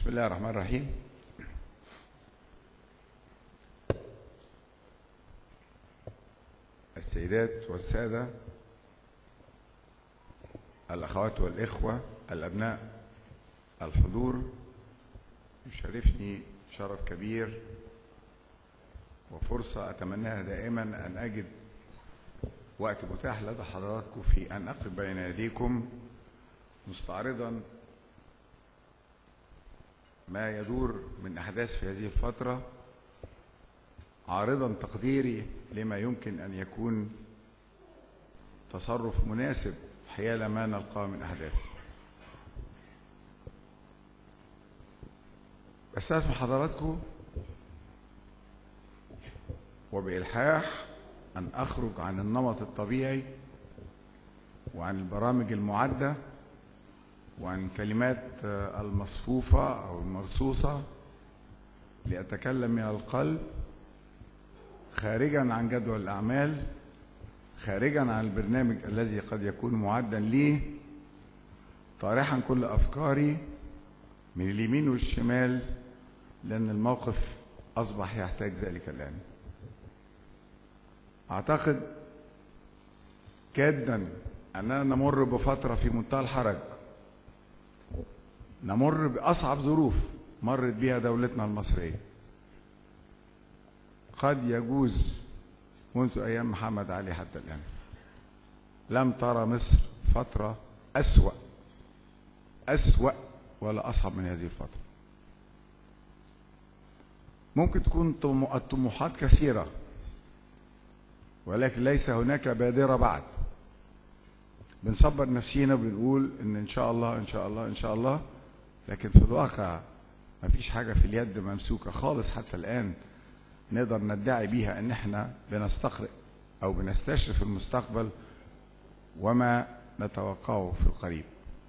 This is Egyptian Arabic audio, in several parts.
بسم الله الرحمن الرحيم السيدات والسادة الأخوات والإخوة الأبناء الحضور يشرفني شرف كبير وفرصة أتمناها دائما أن أجد وقت متاح لدى حضراتكم في أن أقف بين يديكم مستعرضا ما يدور من أحداث في هذه الفترة عارضا تقديري لما يمكن أن يكون تصرف مناسب حيال ما نلقاه من أحداث أستاذن حضراتكم وبإلحاح أن أخرج عن النمط الطبيعي وعن البرامج المعدة وعن الكلمات المصفوفة أو المرصوصة لأتكلم من القلب خارجا عن جدول الأعمال خارجا عن البرنامج الذي قد يكون معدا لي طارحا كل أفكاري من اليمين والشمال لأن الموقف أصبح يحتاج ذلك الآن أعتقد جدا أننا نمر بفترة في منتهى الحرج نمر بأصعب ظروف مرت بها دولتنا المصرية قد يجوز منذ أيام محمد علي حتى الآن لم ترى مصر فترة أسوأ أسوأ ولا أصعب من هذه الفترة ممكن تكون الطموحات كثيرة ولكن ليس هناك بادرة بعد بنصبر نفسينا وبنقول ان ان شاء الله ان شاء الله ان شاء الله لكن في الواقع ما فيش حاجة في اليد ممسوكة خالص حتى الآن نقدر ندعي بيها ان احنا بنستقرئ او بنستشرف المستقبل وما نتوقعه في القريب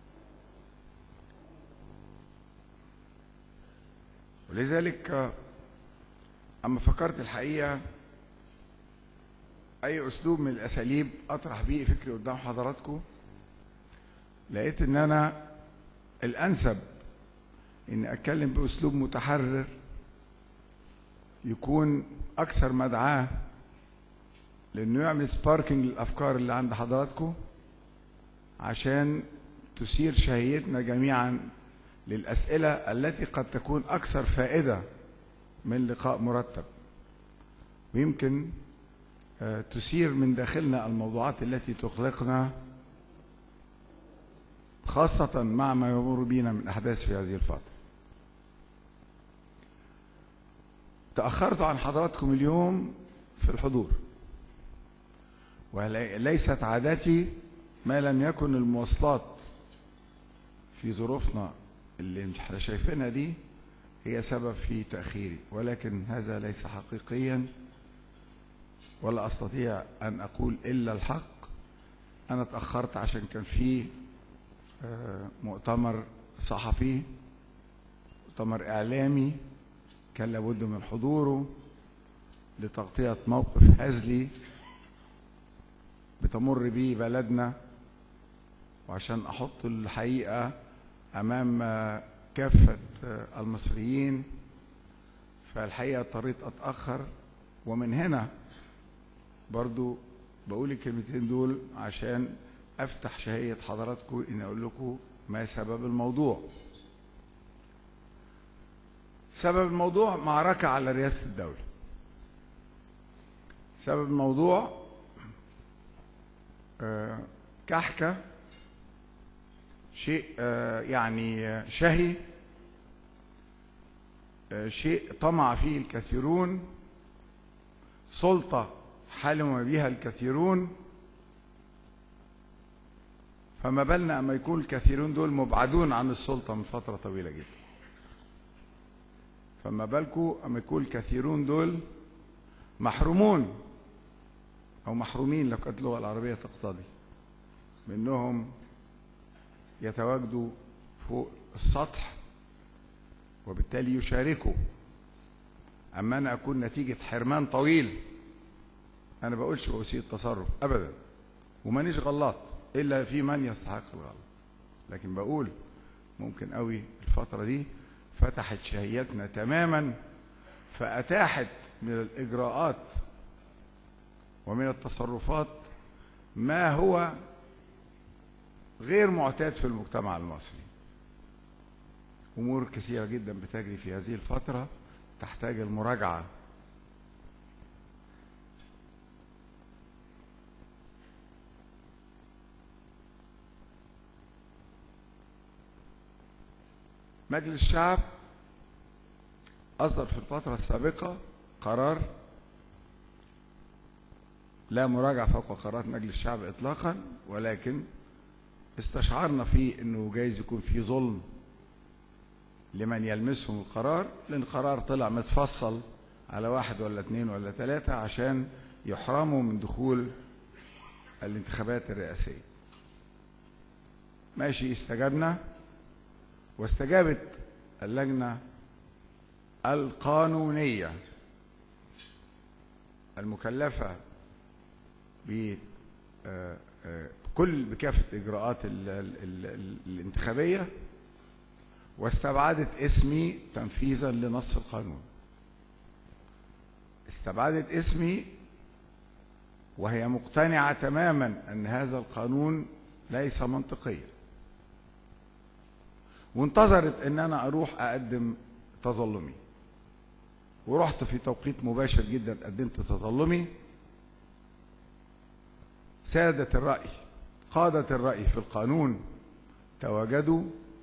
ولذلك اما فكرت الحقيقه اي اسلوب من الاساليب اطرح بيه فكري قدام حضراتكم لقيت ان انا الانسب اني اتكلم باسلوب متحرر يكون اكثر مدعاه لانه يعمل سباركينج للافكار اللي عند حضراتكم عشان تثير شهيتنا جميعا للاسئله التي قد تكون اكثر فائده من لقاء مرتب ويمكن تثير من داخلنا الموضوعات التي تقلقنا خاصة مع ما يمر بنا من أحداث في هذه الفترة تأخرت عن حضراتكم اليوم في الحضور وليست عادتي ما لم يكن المواصلات في ظروفنا اللي احنا شايفينها دي هي سبب في تأخيري ولكن هذا ليس حقيقيا ولا أستطيع أن أقول إلا الحق أنا تأخرت عشان كان في مؤتمر صحفي مؤتمر إعلامي كان لابد من حضوره لتغطية موقف هزلي بتمر به بلدنا وعشان أحط الحقيقة أمام كافة المصريين فالحقيقة اضطريت أتأخر ومن هنا برضو بقول الكلمتين دول عشان افتح شهية حضراتكم ان اقول لكم ما سبب الموضوع سبب الموضوع معركة على رئاسة الدولة سبب الموضوع آه كحكة شيء آه يعني شهي آه شيء طمع فيه الكثيرون سلطة حلم بها الكثيرون فما بالنا أما يكون الكثيرون دول مبعدون عن السلطة من فترة طويلة جدا فما بالكم أما يكون الكثيرون دول محرومون أو محرومين لو كانت اللغة العربية تقتضي منهم يتواجدوا فوق السطح وبالتالي يشاركوا أما أنا أكون نتيجة حرمان طويل انا بقولش بوسيله تصرف ابدا ومانيش غلط الا في من يستحق الغلط لكن بقول ممكن قوي الفتره دي فتحت شهيتنا تماما فأتاحت من الإجراءات ومن التصرفات ما هو غير معتاد في المجتمع المصري أمور كثيرة جدا بتجري في هذه الفترة تحتاج المراجعة مجلس الشعب أصدر في الفترة السابقة قرار لا مراجعة فوق قرارات مجلس الشعب إطلاقا ولكن استشعرنا فيه أنه جايز يكون في ظلم لمن يلمسهم القرار لأن القرار طلع متفصل على واحد ولا اثنين ولا ثلاثة عشان يحرموا من دخول الانتخابات الرئاسية ماشي استجبنا واستجابت اللجنة القانونية المكلفة بكل بكافة إجراءات ال ال ال الانتخابية واستبعدت اسمي تنفيذا لنص القانون استبعدت اسمي وهي مقتنعة تماما أن هذا القانون ليس منطقيا وانتظرت ان انا اروح اقدم تظلمي ورحت في توقيت مباشر جدا قدمت تظلمي سادة الرأي قادة الرأي في القانون تواجدوا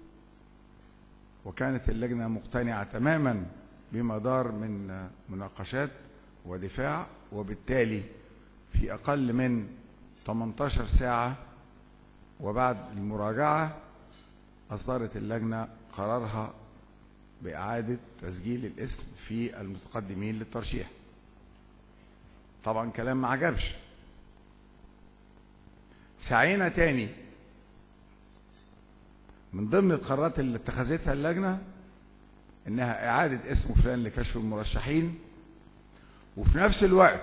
وكانت اللجنة مقتنعة تماما بما دار من مناقشات ودفاع وبالتالي في أقل من 18 ساعة وبعد المراجعة أصدرت اللجنة قرارها بإعادة تسجيل الاسم في المتقدمين للترشيح طبعا كلام ما عجبش سعينا تاني من ضمن القرارات اللي اتخذتها اللجنة انها اعادة اسم فلان لكشف المرشحين وفي نفس الوقت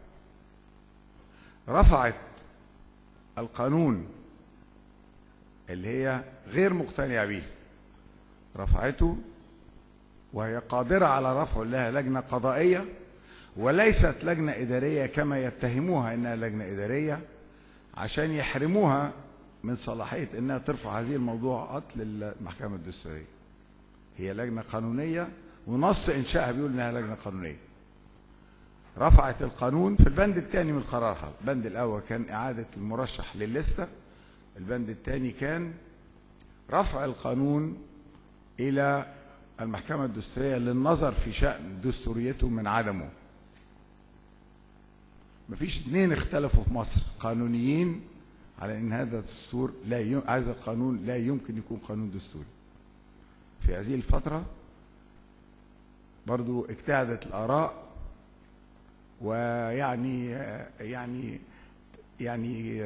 رفعت القانون اللي هي غير مقتنعة به رفعته وهي قادرة على رفعه لها لجنة قضائية وليست لجنة إدارية كما يتهموها إنها لجنة إدارية عشان يحرموها من صلاحية إنها ترفع هذه الموضوعات للمحكمة الدستورية هي لجنة قانونية ونص إنشائها بيقول إنها لجنة قانونية رفعت القانون في البند الثاني من قرارها البند الأول كان إعادة المرشح للستة البند الثاني كان رفع القانون إلى المحكمة الدستورية للنظر في شأن دستوريته من عدمه مفيش اثنين اختلفوا في مصر قانونيين على ان هذا الدستور لا يم... هذا القانون لا يمكن يكون قانون دستوري في هذه الفترة برضو اجتهدت الآراء ويعني يعني يعني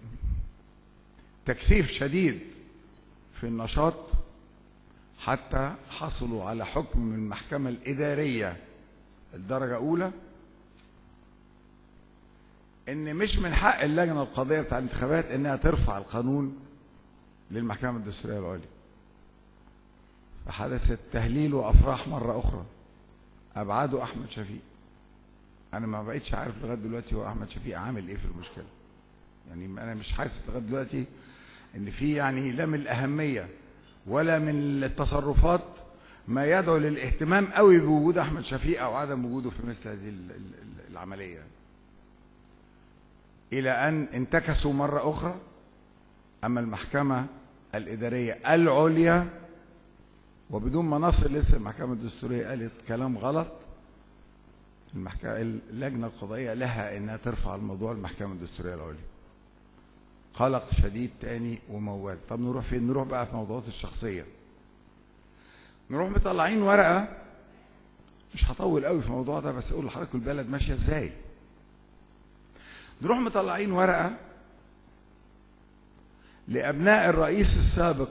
تكثيف شديد في النشاط حتى حصلوا على حكم من المحكمة الإدارية الدرجة أولى إن مش من حق اللجنة القضائية بتاع الانتخابات إنها ترفع القانون للمحكمة الدستورية العليا فحدثت تهليل وأفراح مرة أخرى أبعدوا أحمد شفيق أنا ما بقيتش عارف لغاية دلوقتي هو أحمد شفيق عامل إيه في المشكلة يعني أنا مش حاسس لغاية دلوقتي إن في يعني لا من الأهمية ولا من التصرفات ما يدعو للاهتمام قوي بوجود احمد شفيق او عدم وجوده في مثل هذه العمليه الى ان انتكسوا مره اخرى اما المحكمه الاداريه العليا وبدون ما نصل لسه المحكمه الدستوريه قالت كلام غلط المحكمه اللجنه القضائيه لها انها ترفع الموضوع المحكمه الدستوريه العليا قلق شديد تاني وموال طب نروح فين نروح بقى في موضوعات الشخصيه نروح مطلعين ورقه مش هطول قوي في الموضوع ده بس اقول لحضرتك البلد ماشيه ازاي نروح مطلعين ورقه لابناء الرئيس السابق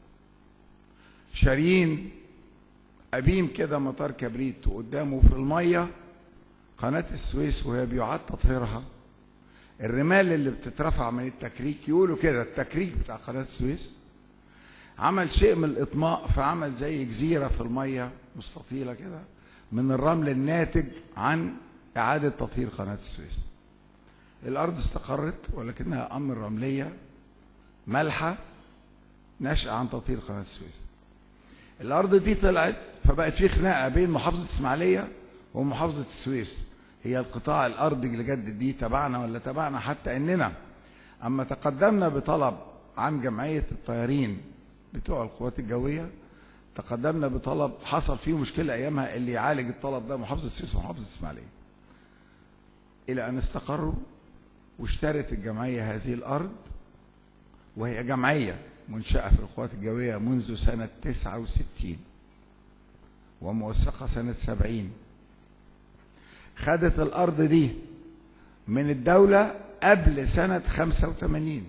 شاريين قبيم كده مطار كبريت وقدامه في الميه قناه السويس وهي بيعاد تطهيرها الرمال اللي بتترفع من التكريك يقولوا كده التكريك بتاع قناه السويس عمل شيء من الإطماء فعمل زي جزيرة في المية مستطيلة كده من الرمل الناتج عن إعادة تطهير قناة السويس الأرض استقرت ولكنها أمر رملية مالحة نشأ عن تطهير قناة السويس الأرض دي طلعت فبقت في خناقة بين محافظة إسماعيلية ومحافظة السويس هي القطاع الأرضي اللي جدد دي تبعنا ولا تبعنا حتى إننا أما تقدمنا بطلب عن جمعية الطيارين بتوع القوات الجوية تقدمنا بطلب حصل فيه مشكلة أيامها اللي يعالج الطلب ده محافظة السويس ومحافظة إسماعيلية إلى أن استقروا واشترت الجمعية هذه الأرض وهي جمعية منشأة في القوات الجوية منذ سنة 69 وموثقة سنة 70 خدت الأرض دي من الدولة قبل سنة 85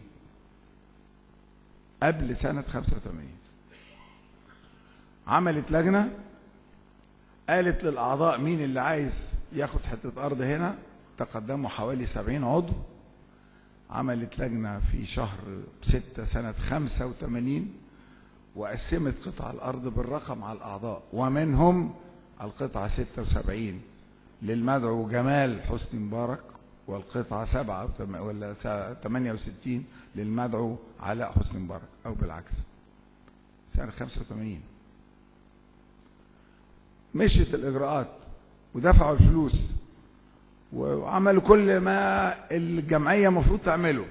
قبل سنة 85 عملت لجنة قالت للأعضاء مين اللي عايز ياخد حتة أرض هنا تقدموا حوالي 70 عضو عملت لجنة في شهر ستة سنة 85 وقسمت قطع الأرض بالرقم على الأعضاء ومنهم القطعة 76 للمدعو جمال حسني مبارك والقطعة سبعة ولا 68 للمدعو علاء حسني مبارك أو بالعكس سنة 85 مشيت الإجراءات ودفعوا الفلوس وعملوا كل ما الجمعية المفروض تعمله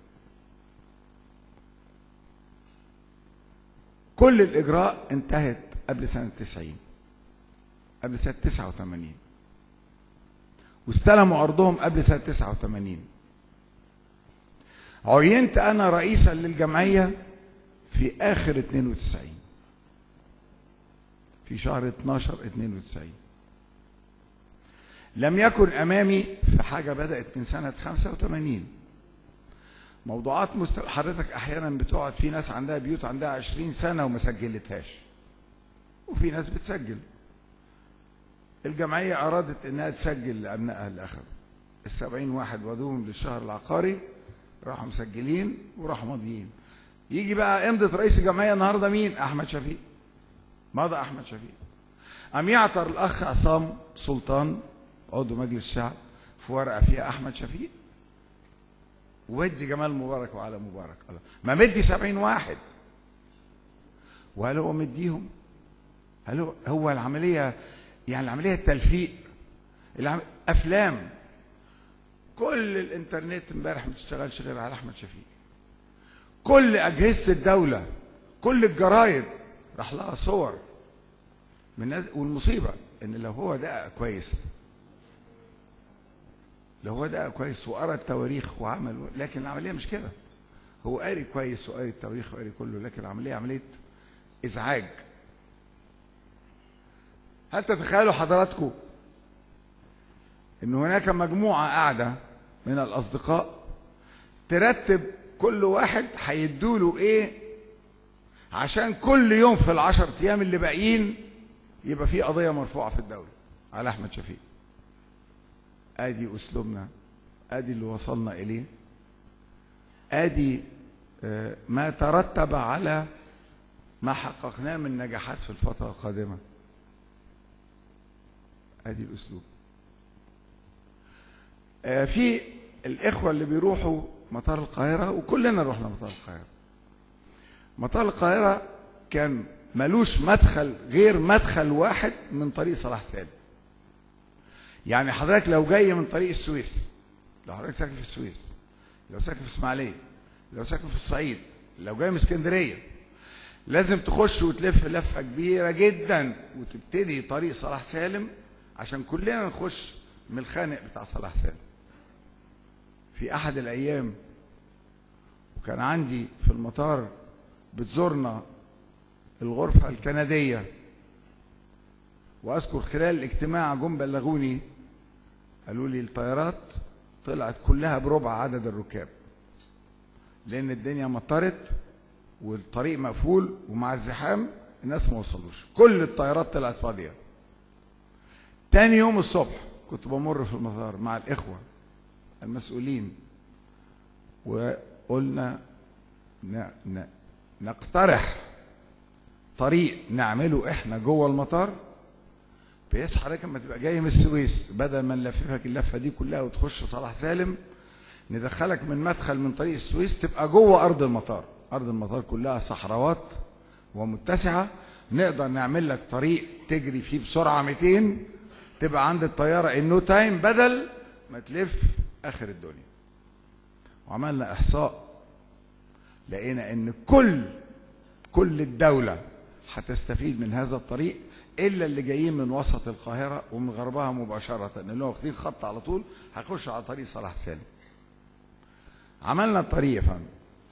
كل الإجراء انتهت قبل سنة 90 قبل سنة 89 واستلموا أرضهم قبل سنة 89 عينت أنا رئيسا للجمعية في آخر 92 في شهر 12 92 لم يكن أمامي في حاجة بدأت من سنة 85 موضوعات مست... حضرتك أحيانا بتقعد في ناس عندها بيوت عندها 20 سنة وما سجلتهاش وفي ناس بتسجل الجمعية أرادت إنها تسجل لأبنائها اللي أخذوا السبعين واحد ودوهم للشهر العقاري راحوا مسجلين وراحوا ماضيين يجي بقى امضة رئيس الجمعية النهاردة مين؟ أحمد شفيق مضى أحمد شفيق أم يعتر الأخ عصام سلطان عضو مجلس الشعب في ورقة فيها أحمد شفيق ودي جمال مبارك وعلى مبارك الله ما مدي سبعين واحد وهل هو مديهم هل هو, هو العملية يعني العملية التلفيق العم... أفلام كل الإنترنت امبارح ما بتشتغلش غير على أحمد شفيق كل أجهزة الدولة كل الجرايد راح لها صور من ناس والمصيبة إن لو هو ده كويس لو هو ده كويس وقرا التواريخ وعمل لكن العمليه مش كده هو قاري كويس وقاري التواريخ وقاري كله لكن العمليه عمليه ازعاج هل تتخيلوا حضراتكم ان هناك مجموعه قاعده من الاصدقاء ترتب كل واحد هيدوله ايه عشان كل يوم في العشر ايام اللي باقيين يبقى في قضيه مرفوعه في الدوله على احمد شفيق ادي اسلوبنا ادي اللي وصلنا اليه ادي ما ترتب على ما حققناه من نجاحات في الفتره القادمه ادي الاسلوب في الاخوه اللي بيروحوا مطار القاهره وكلنا رحنا مطار القاهره مطار القاهره كان ملوش مدخل غير مدخل واحد من طريق صلاح سالم يعني حضرتك لو جاي من طريق السويس لو حضرتك ساكن في السويس لو ساكن في اسماعيليه لو ساكن في الصعيد لو جاي من اسكندريه لازم تخش وتلف لفه كبيره جدا وتبتدي طريق صلاح سالم عشان كلنا نخش من الخانق بتاع صلاح سالم في احد الايام وكان عندي في المطار بتزورنا الغرفه الكنديه واذكر خلال الاجتماع جم بلغوني قالوا لي الطيارات طلعت كلها بربع عدد الركاب لان الدنيا مطرت والطريق مقفول ومع الزحام الناس ما وصلوش كل الطيارات طلعت فاضيه تاني يوم الصبح كنت بمر في المطار مع الاخوه المسؤولين وقلنا ن... ن... نقترح طريق نعمله احنا جوه المطار بحيث حضرتك لما تبقى جاي من السويس بدل ما نلففك اللفه دي كلها وتخش صلاح سالم ندخلك من مدخل من طريق السويس تبقى جوه ارض المطار ارض المطار كلها صحراوات ومتسعه نقدر نعمل لك طريق تجري فيه بسرعه 200 تبقى عند الطياره النو تايم بدل ما تلف اخر الدنيا وعملنا احصاء لقينا ان كل كل الدوله هتستفيد من هذا الطريق الا اللي جايين من وسط القاهره ومن غربها مباشره اللي هو واخدين خط على طول هيخشوا على طريق صلاح سالم عملنا الطريق يا فندم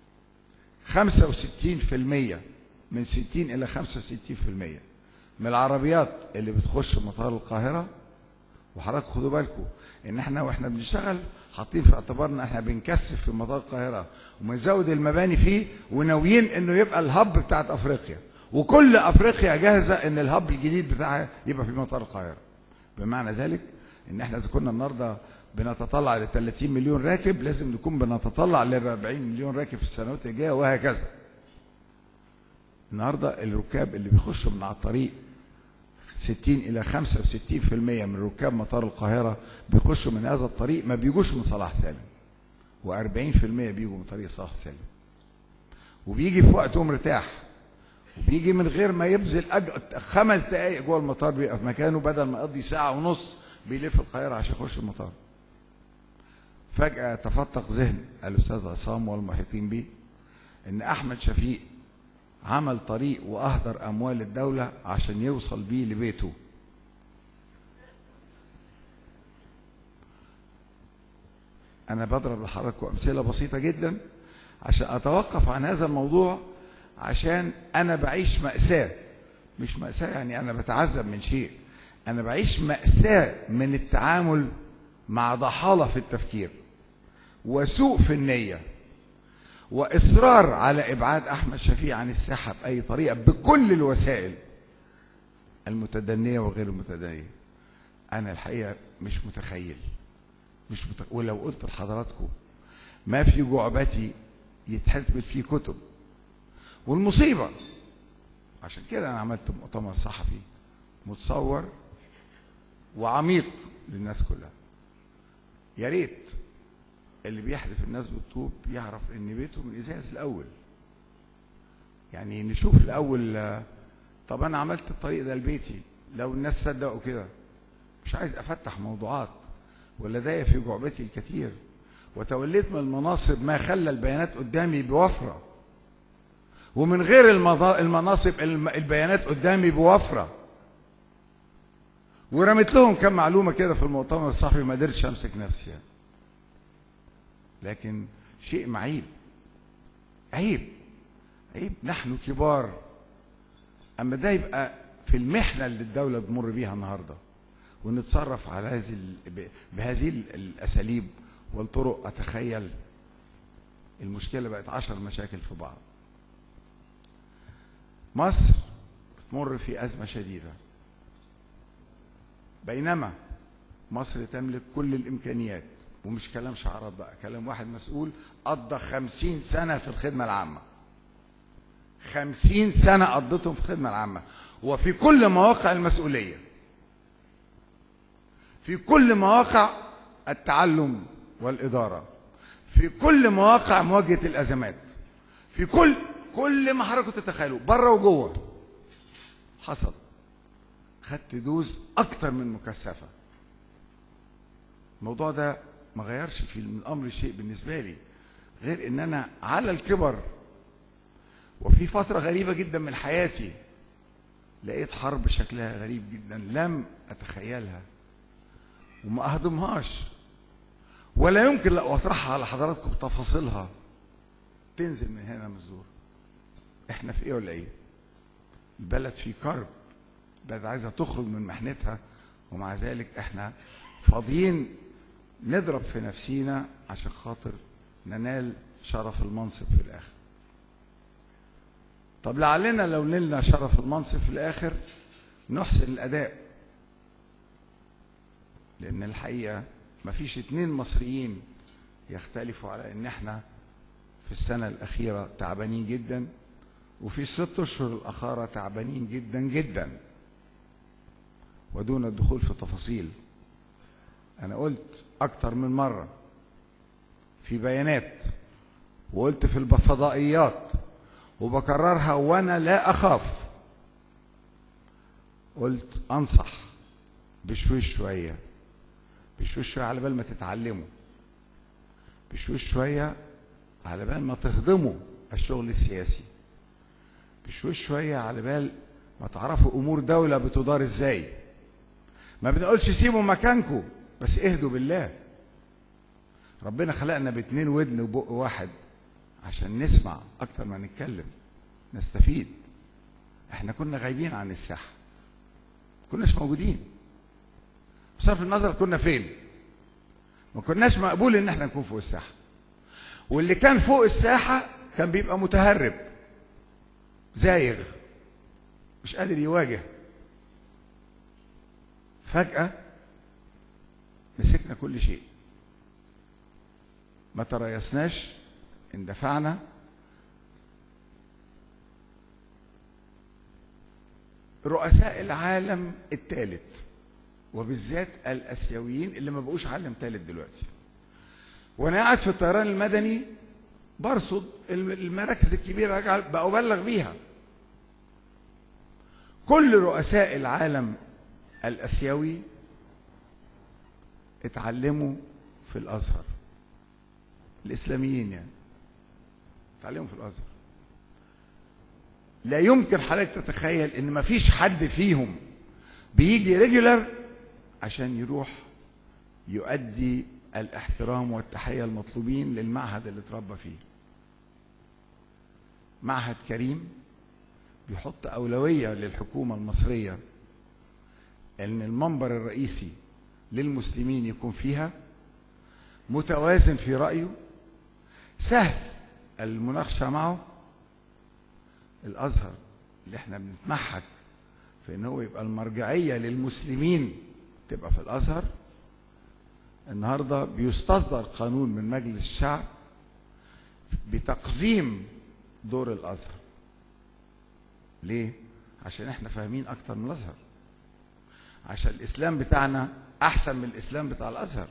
65% من 60 الى 65% من العربيات اللي بتخش مطار القاهره وحضراتكم خدوا بالكم ان احنا واحنا بنشتغل حاطين في اعتبارنا احنا بنكثف في مطار القاهره وبنزود المباني فيه وناويين انه يبقى الهب بتاعت افريقيا وكل افريقيا جاهزه ان الهب الجديد بتاعها يبقى في مطار القاهره بمعنى ذلك ان احنا اذا كنا النهارده بنتطلع ل 30 مليون راكب لازم نكون بنتطلع ل 40 مليون راكب في السنوات الجايه وهكذا النهارده الركاب اللي بيخشوا من على الطريق 60 الى 65% من ركاب مطار القاهره بيخشوا من هذا الطريق ما بيجوش من صلاح سالم و40% بيجوا من طريق صلاح سالم وبيجي في وقته مرتاح وبيجي من غير ما يبذل أج... خمس دقائق جوه المطار بيبقى في مكانه بدل ما يقضي ساعه ونص بيلف القاهره عشان يخش المطار فجاه تفتق ذهن الاستاذ عصام والمحيطين به ان احمد شفيق عمل طريق واهدر اموال الدوله عشان يوصل بيه لبيته انا بضرب لحضراتكم امثله بسيطه جدا عشان اتوقف عن هذا الموضوع عشان انا بعيش ماساه مش ماساه يعني انا بتعذب من شيء انا بعيش ماساه من التعامل مع ضحاله في التفكير وسوء في النيه واصرار على ابعاد احمد شفيق عن الساحه باي طريقه بكل الوسائل المتدنيه وغير المتدنيه انا الحقيقه مش متخيل مش مت... ولو قلت لحضراتكم ما في جعبتي يتحسب فيه كتب والمصيبه عشان كده انا عملت مؤتمر صحفي متصور وعميق للناس كلها يا ريت اللي بيحدف الناس بالطوب يعرف ان بيته من ازاز الاول يعني نشوف الاول طب انا عملت الطريق ده لبيتي لو الناس صدقوا كده مش عايز افتح موضوعات ولدي في جعبتي الكثير وتوليت من المناصب ما خلى البيانات قدامي بوفره ومن غير المناصب البيانات قدامي بوفره ورميت لهم كم معلومه كده في المؤتمر الصحفي ما قدرتش امسك نفسي يعني. لكن شيء معيب عيب عيب نحن كبار اما ده يبقى في المحنه اللي الدوله بتمر بيها النهارده ونتصرف على هذه بهذه الاساليب والطرق اتخيل المشكله بقت عشر مشاكل في بعض مصر بتمر في ازمه شديده بينما مصر تملك كل الامكانيات ومش كلام شعارات بقى كلام واحد مسؤول قضى خمسين سنة في الخدمة العامة خمسين سنة قضتهم في الخدمة العامة وفي كل مواقع المسؤولية في كل مواقع التعلم والإدارة في كل مواقع مواجهة الأزمات في كل كل ما حضرتك تتخيلوا بره وجوه حصل خدت دوز أكتر من مكثفة الموضوع ده ما غيرش في الامر شيء بالنسبه لي غير ان انا على الكبر وفي فتره غريبه جدا من حياتي لقيت حرب شكلها غريب جدا لم اتخيلها وما اهضمهاش ولا يمكن لو اطرحها على حضراتكم بتفاصيلها تنزل من هنا من الزور احنا في ايه ولا ايه البلد في كرب البلد عايزه تخرج من محنتها ومع ذلك احنا فاضيين نضرب في نفسينا عشان خاطر ننال شرف المنصب في الاخر طب لعلنا لو نلنا شرف المنصب في الاخر نحسن الاداء لان الحقيقه مفيش اتنين مصريين يختلفوا على ان احنا في السنه الاخيره تعبانين جدا وفي الست اشهر الاخاره تعبانين جدا جدا ودون الدخول في تفاصيل انا قلت اكتر من مره في بيانات وقلت في الفضائيات وبكررها وانا لا اخاف قلت انصح بشويش شويه بشويش شويه على بال ما تتعلموا بشويش شويه على بال ما تهضموا الشغل السياسي بشويش شويه على بال ما تعرفوا امور دوله بتدار ازاي ما بنقولش سيبوا مكانكم بس اهدوا بالله ربنا خلقنا باتنين ودن وبق واحد عشان نسمع اكتر ما نتكلم نستفيد احنا كنا غايبين عن الساحه كناش موجودين بصرف النظر كنا فين ما كناش مقبول ان احنا نكون فوق الساحه واللي كان فوق الساحه كان بيبقى متهرب زايغ مش قادر يواجه فجأة مسكنا كل شيء ما تريثناش اندفعنا رؤساء العالم الثالث وبالذات الاسيويين اللي ما بقوش عالم ثالث دلوقتي وانا قاعد في الطيران المدني برصد المراكز الكبيره بقى ابلغ بيها كل رؤساء العالم الاسيوي اتعلموا في الازهر الاسلاميين يعني اتعلموا في الازهر لا يمكن حضرتك تتخيل ان ما فيش حد فيهم بيجي ريجولر عشان يروح يؤدي الاحترام والتحيه المطلوبين للمعهد اللي اتربى فيه معهد كريم بيحط اولويه للحكومه المصريه ان المنبر الرئيسي للمسلمين يكون فيها متوازن في رايه سهل المناقشه معه الازهر اللي احنا بنتمحك في ان هو يبقى المرجعيه للمسلمين تبقى في الازهر النهارده بيستصدر قانون من مجلس الشعب بتقزيم دور الازهر ليه عشان احنا فاهمين اكتر من الازهر عشان الاسلام بتاعنا احسن من الاسلام بتاع الازهر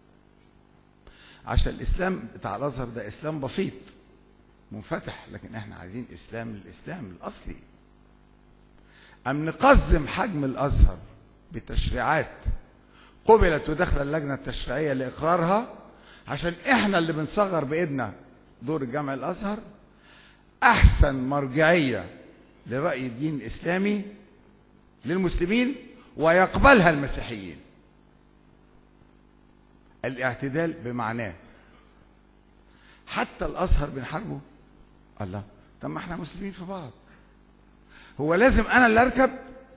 عشان الاسلام بتاع الازهر ده اسلام بسيط منفتح لكن احنا عايزين اسلام الاسلام الاصلي ام نقزم حجم الازهر بتشريعات قبلت ودخل اللجنه التشريعيه لاقرارها عشان احنا اللي بنصغر بايدنا دور الجامع الازهر احسن مرجعيه لراي الدين الاسلامي للمسلمين ويقبلها المسيحيين الاعتدال بمعناه حتى الازهر بنحاربه الله طب ما احنا مسلمين في بعض هو لازم انا اللي اركب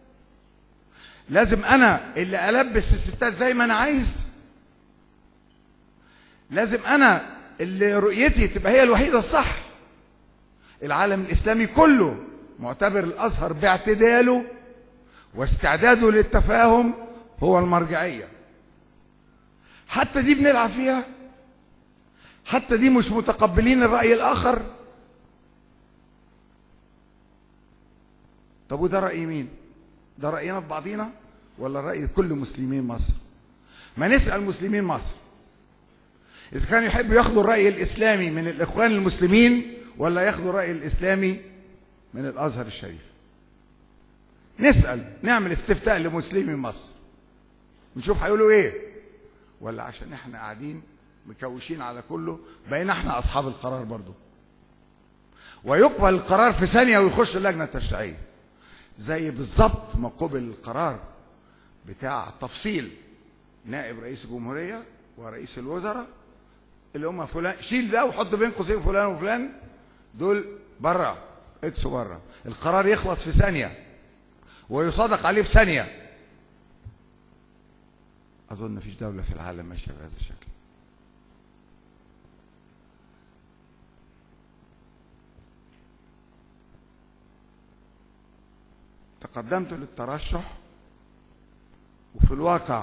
لازم انا اللي البس الستات زي ما انا عايز لازم انا اللي رؤيتي تبقى هي الوحيده الصح العالم الاسلامي كله معتبر الازهر باعتداله واستعداده للتفاهم هو المرجعيه حتى دي بنلعب فيها حتى دي مش متقبلين الراي الاخر طب وده راي مين ده راينا في بعضينا ولا راي كل مسلمين مصر ما نسال مسلمين مصر اذا كانوا يحبوا ياخدوا الراي الاسلامي من الاخوان المسلمين ولا ياخدوا الراي الاسلامي من الازهر الشريف نسال نعمل استفتاء لمسلمي مصر نشوف هيقولوا ايه ولا عشان احنا قاعدين مكوشين على كله بقينا احنا اصحاب القرار برضو ويقبل القرار في ثانيه ويخش اللجنه التشريعيه زي بالظبط ما قبل القرار بتاع تفصيل نائب رئيس الجمهوريه ورئيس الوزراء اللي هم فلان شيل ده وحط بين قوسين فلان وفلان دول بره اكسوا بره القرار يخلص في ثانيه ويصادق عليه في ثانيه اظن مفيش دوله في العالم ماشيه بهذا الشكل تقدمت للترشح وفي الواقع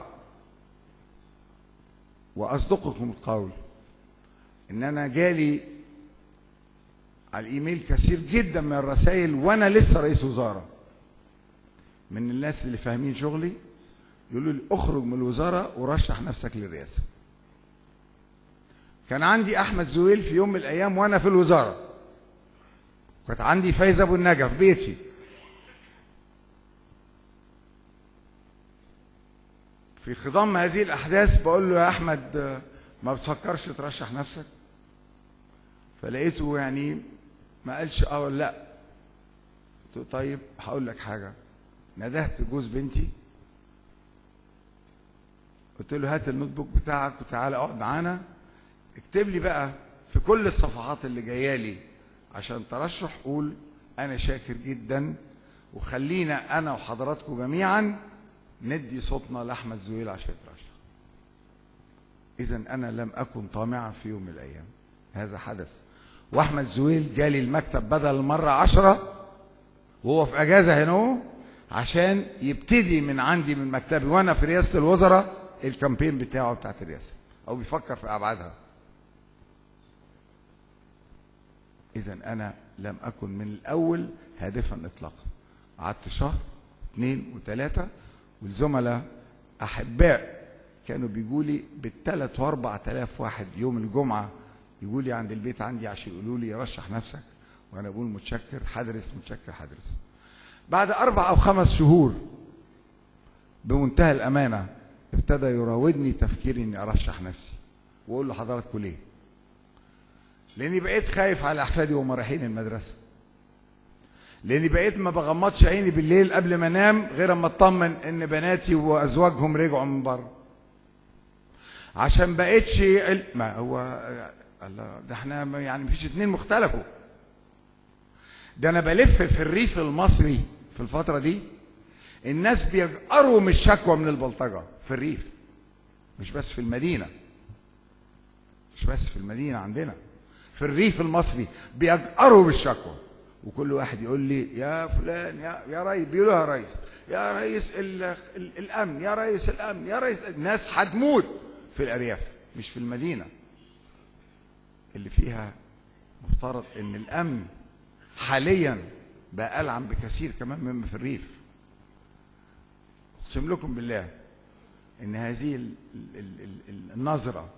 واصدقكم القول ان انا جالي على الايميل كثير جدا من الرسائل وانا لسه رئيس وزاره من الناس اللي فاهمين شغلي يقولوا لي اخرج من الوزاره ورشح نفسك للرئاسه كان عندي احمد زويل في يوم من الايام وانا في الوزاره كانت عندي فايزه ابو النجا في بيتي في خضم هذه الاحداث بقول له يا احمد آه، ما بتفكرش ترشح نفسك فلقيته يعني ما قالش اه ولا لا قلت له طيب هقول لك حاجه ندهت جوز بنتي قلت له هات النوت بوك بتاعك وتعالى اقعد معانا اكتب لي بقى في كل الصفحات اللي جايه لي عشان ترشح قول انا شاكر جدا وخلينا انا وحضراتكم جميعا ندي صوتنا لاحمد زويل عشان يترشح اذا انا لم اكن طامعا في يوم من الايام هذا حدث واحمد زويل جالي المكتب بدل المره عشرة وهو في اجازه هنا اهو عشان يبتدي من عندي من مكتبي وانا في رئاسه الوزراء الكامبين بتاعه بتاعت الرئاسه او بيفكر في ابعادها اذا انا لم اكن من الاول هادفا اطلاقا قعدت شهر اثنين وثلاثه والزملاء احباء كانوا بيجوا لي بالثلاث واربع تلاف واحد يوم الجمعه يجوا لي عند البيت عندي عشان يقولوا لي رشح نفسك وانا بقول متشكر هدرس متشكر هدرس بعد اربع او خمس شهور بمنتهى الامانه ابتدى يراودني تفكيري اني ارشح نفسي واقول لحضراتكم ليه لاني بقيت خايف على احفادي وهم رايحين المدرسه لاني بقيت ما بغمضش عيني بالليل قبل ما انام غير اما اطمن ان بناتي وازواجهم رجعوا من بره عشان بقيتش ال- ما هو الله ده احنا ما- يعني مفيش اتنين مختلفوا ده انا بلف في الريف المصري في الفتره دي الناس بيجأروا من الشكوى من البلطجه في الريف مش بس في المدينه مش بس في المدينه عندنا في الريف المصري بيجأروا بالشكوى وكل واحد يقول لي يا فلان يا يا ريس بيقولوا يا ريس يا ريس ال ال الامن يا ريس الامن يا ريس الناس هتموت في الارياف مش في المدينه اللي فيها مفترض ان الامن حاليا بقى العن بكثير كمان مما في الريف اقسم لكم بالله ان هذه ال- ال- ال- ال- النظره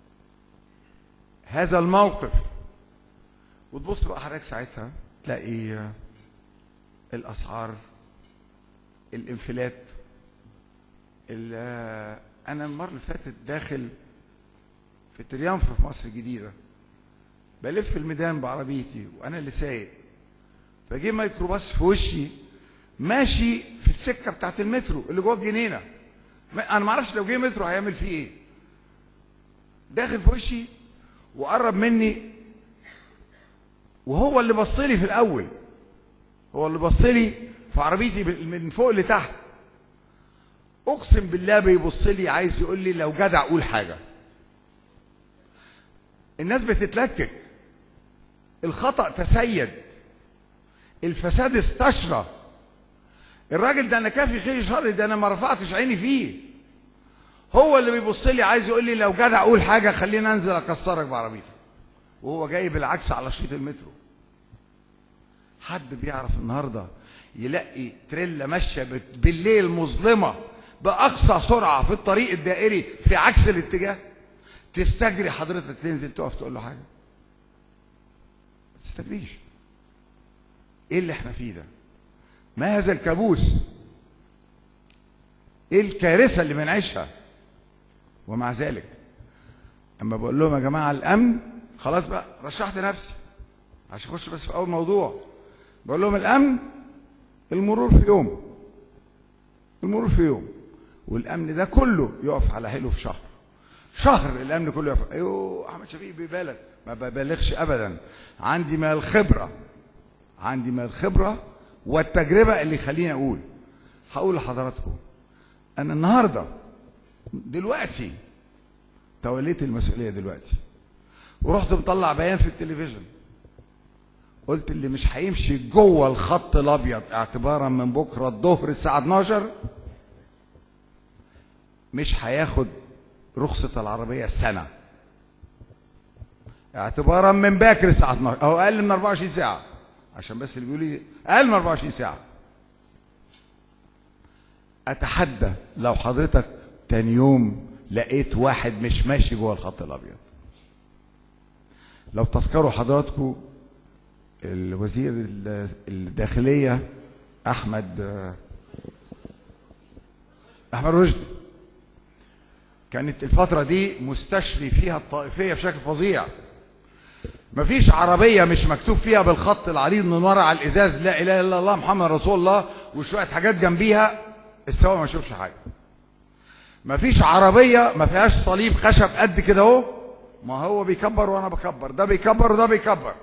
هذا الموقف وتبص بقى حضرتك ساعتها تلاقي آه، الاسعار الانفلات ال- آه، انا المره اللي فاتت داخل في تريامف في مصر الجديده بلف الميدان بعربيتي وانا اللي سايق فجه ميكروباص في وشي ماشي في السكه بتاعت المترو اللي جوه الجنينه ما- انا ما اعرفش لو جه مترو هيعمل فيه ايه داخل في وشي وقرب مني وهو اللي بص لي في الاول هو اللي بص لي في عربيتي بال- من فوق لتحت اقسم بالله بيبص لي عايز يقول لي لو جدع قول حاجه الناس بتتلكك الخطا تسيد الفساد استشرى الراجل ده انا كافي خير شر ده انا ما رفعتش عيني فيه هو اللي بيبص لي عايز يقول لي لو جدع قول حاجه خليني انزل اكسرك بعربيتي وهو جاي بالعكس على شريط المترو حد بيعرف النهارده يلاقي تريلا ماشيه بت- بالليل مظلمه باقصى سرعه في الطريق الدائري في عكس الاتجاه تستجري حضرتك تنزل تقف تقول له حاجه ما تستجريش ايه اللي احنا فيه ده ما هذا الكابوس ايه الكارثه اللي بنعيشها ومع ذلك اما بقول لهم يا جماعه الامن خلاص بقى رشحت نفسي عشان اخش بس في اول موضوع بقول لهم الامن المرور في يوم المرور في يوم والامن ده كله يقف على حيله في شهر شهر الامن كله يقف ايوه احمد شفيق بيبالغ ما ببالغش ابدا عندي ما الخبره عندي ما الخبره والتجربه اللي يخليني اقول هقول لحضراتكم انا النهارده دلوقتي توليت المسؤوليه دلوقتي ورحت مطلع بيان في التلفزيون قلت اللي مش هيمشي جوه الخط الابيض اعتبارا من بكره الظهر الساعه 12 مش هياخد رخصه العربيه سنه اعتبارا من باكر الساعه 12 او اقل من 24 ساعه عشان بس اللي بيقول لي اقل من 24 ساعه اتحدى لو حضرتك تاني يوم لقيت واحد مش ماشي جوه الخط الابيض لو تذكروا حضراتكم الوزير ال- الداخليه احمد احمد رشدي كانت الفتره دي مستشري فيها الطائفيه بشكل فظيع مفيش عربيه مش مكتوب فيها بالخط العريض من ورا على الازاز لا اله الا الله محمد رسول الله وشويه حاجات جنبيها السواق ما يشوفش حاجه مفيش عربيه ما فيهاش صليب خشب قد كده اهو ما هو بيكبر وانا بكبر ده بيكبر وده بيكبر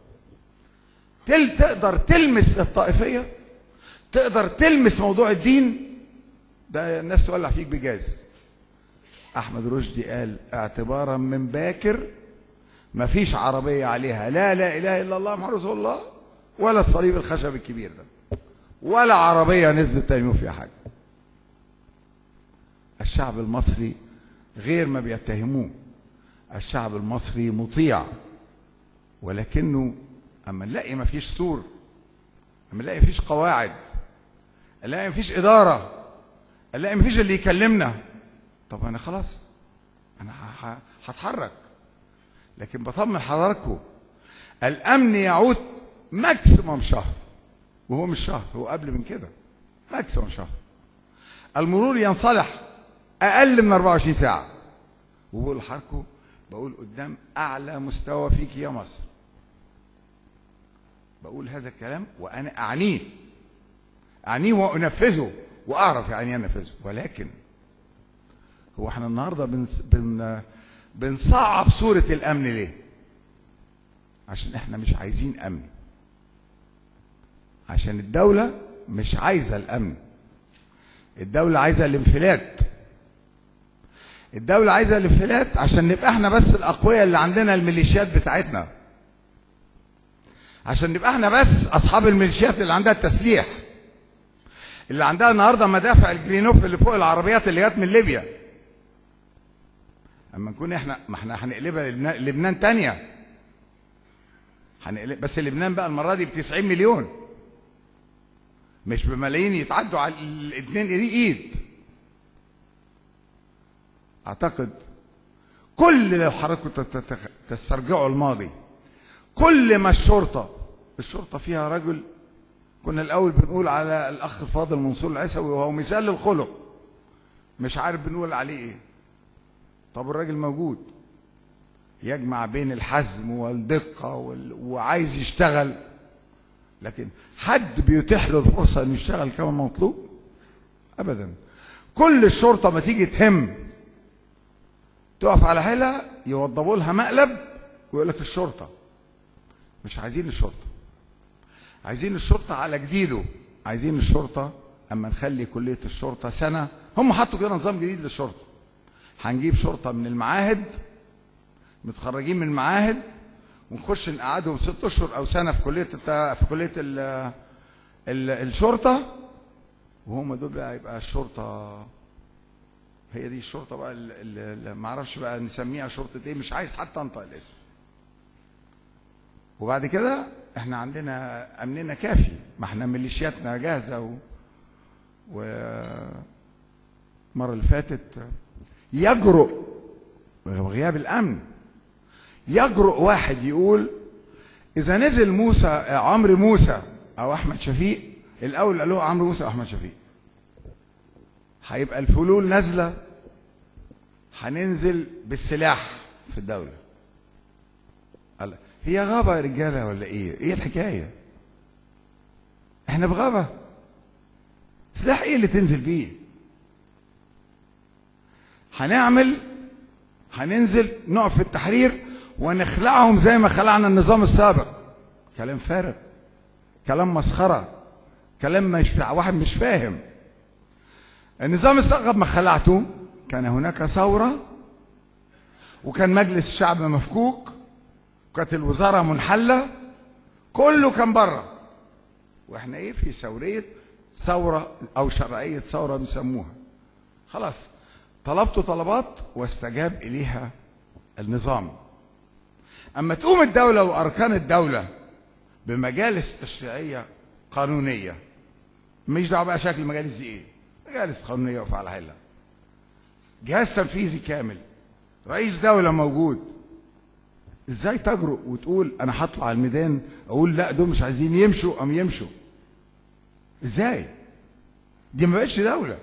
تل تقدر تلمس الطائفيه تقدر تلمس موضوع الدين ده الناس تولع فيك بجاز احمد رشدي قال اعتبارا من باكر ما فيش عربيه عليها لا لا اله الا الله محمد رسول الله ولا الصليب الخشب الكبير ده ولا عربيه نزلت تاني يوم فيها حاجه الشعب المصري غير ما بيتهموه الشعب المصري مطيع ولكنه اما نلاقي ما فيش سور اما نلاقي ما فيش قواعد نلاقي ما فيش اداره نلاقي ما فيش اللي يكلمنا طب انا خلاص انا ه- ه- هتحرك لكن بطمن حضراتكم الامن يعود ماكسيموم شهر وهو مش شهر هو قبل من كده ماكسيموم شهر المرور ينصلح اقل من 24 ساعه وبقول لحضراتكم بقول قدام اعلى مستوى فيك يا مصر بقول هذا الكلام وانا اعنيه اعنيه وانفذه واعرف يعني إيه انفذه ولكن هو احنا النهارده بنس بن بنصعب صوره الامن ليه عشان احنا مش عايزين امن عشان الدوله مش عايزه الامن الدوله عايزه الانفلات الدولة عايزة الانفلات عشان نبقى احنا بس الأقوياء اللي عندنا الميليشيات بتاعتنا عشان نبقى احنا بس أصحاب الميليشيات اللي عندها التسليح اللي عندها النهارده مدافع الجرينوف اللي فوق العربيات اللي جت من ليبيا اما نكون احنا ما احنا هنقلبها لبنان, لبنان تانية هنقلب بس لبنان بقى المرة دي ب 90 مليون مش بملايين يتعدوا على الاثنين ايدي ايد اعتقد كل لو حضراتكم تت- تسترجعوا الماضي كل ما الشرطه الشرطه فيها رجل كنا الاول بنقول على الاخ الفاضل منصور العسوي وهو مثال للخلق مش عارف بنقول عليه ايه طب الراجل موجود يجمع بين الحزم والدقه وال... وعايز يشتغل لكن حد بيتيح له الفرصه انه يشتغل كما مطلوب ابدا كل الشرطه ما تيجي تهم تقف على حيلها يوضبوا لها مقلب ويقول لك الشرطه مش عايزين الشرطه عايزين الشرطه على جديده عايزين الشرطه اما نخلي كليه الشرطه سنه هم حطوا كده نظام جديد للشرطه هنجيب شرطه من المعاهد متخرجين من المعاهد ونخش نقعدهم ست اشهر او سنه في كليه الت- في كليه ال ال الشرطه وهم دول بقى يبقى الشرطه هي دي الشرطه بقى اللي ما اعرفش بقى نسميها شرطه ايه مش عايز حتى انطق الاسم وبعد كده احنا عندنا امننا كافي ما احنا ميليشياتنا جاهزه و, و... المره اللي فاتت يجرؤ غياب الامن يجرؤ واحد يقول اذا نزل موسى عمرو موسى او احمد شفيق الاول قالوا عمرو موسى واحمد شفيق هيبقى الفلول نازله هننزل بالسلاح في الدوله قال هي غابه يا رجاله ولا ايه ايه الحكايه احنا بغابه سلاح ايه اللي تنزل بيه هنعمل هننزل نقف في التحرير ونخلعهم زي ما خلعنا النظام السابق كلام فارغ كلام مسخره كلام مش واحد مش فاهم النظام السابق ما خلعته كان هناك ثوره وكان مجلس الشعب مفكوك وكانت الوزاره منحله كله كان بره واحنا ايه في ثوريه ثوره او شرعيه ثوره بيسموها خلاص طلبت طلبات واستجاب اليها النظام اما تقوم الدوله واركان الدوله بمجالس تشريعيه قانونيه مش دعوه بقى شكل المجالس دي ايه مجالس قانونيه وفعل حله جهاز تنفيذي كامل رئيس دوله موجود ازاي تجرؤ وتقول انا هطلع الميدان اقول لا دول مش عايزين يمشوا ام يمشوا ازاي دي ما بقتش دوله